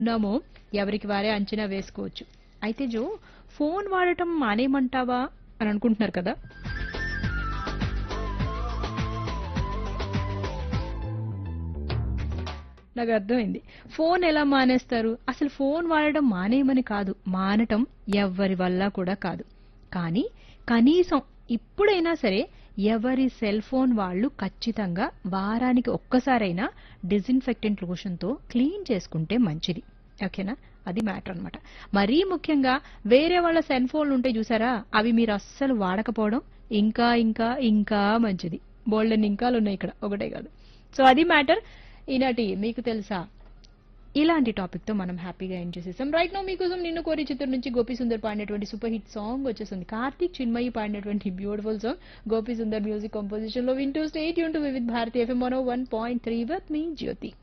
ఉన్నామో ఎవరికి వారే అంచనా వేసుకోవచ్చు అయితే జో ఫోన్ వాడటం మానేయమంటావా అని అనుకుంటున్నారు కదా నాకు అర్థమైంది ఫోన్ ఎలా మానేస్తారు అసలు ఫోన్ వాడడం మానేయమని కాదు మానటం ఎవ్వరి వల్ల కూడా కాదు కానీ కనీసం ఇప్పుడైనా సరే ఎవరి సెల్ ఫోన్ వాళ్ళు ఖచ్చితంగా వారానికి ఒక్కసారైనా డిజిన్ఫెక్టెంట్ లోషన్తో క్లీన్ చేసుకుంటే మంచిది ఓకేనా అది మ్యాటర్ అన్నమాట మరీ ముఖ్యంగా వేరే వాళ్ళ సెల్ ఫోన్లు ఉంటే చూసారా అవి మీరు అస్సలు వాడకపోవడం ఇంకా ఇంకా ఇంకా మంచిది బోల్డెన్ ఇంకాలు ఉన్నాయి ఇక్కడ ఒకటే కాదు సో అది మ్యాటర్ ఈనాటి మీకు తెలుసా ఇలాంటి టాపిక్ తో మనం హ్యాపీగా ఎండ్ చేసేసాం రైట్ నో మీకోసం నిన్ను కోరి చిత్రం నుంచి గోపి సుందర్ పాడినటువంటి సూపర్ హిట్ సాంగ్ వచ్చేసింది కార్తీక్ చిన్మయి పాడినటువంటి beautiful song Gopi Sundar music composition లో వింటూ స్టేట్ యూన్ to with Bharati FM one point three with మీ జ్యోతి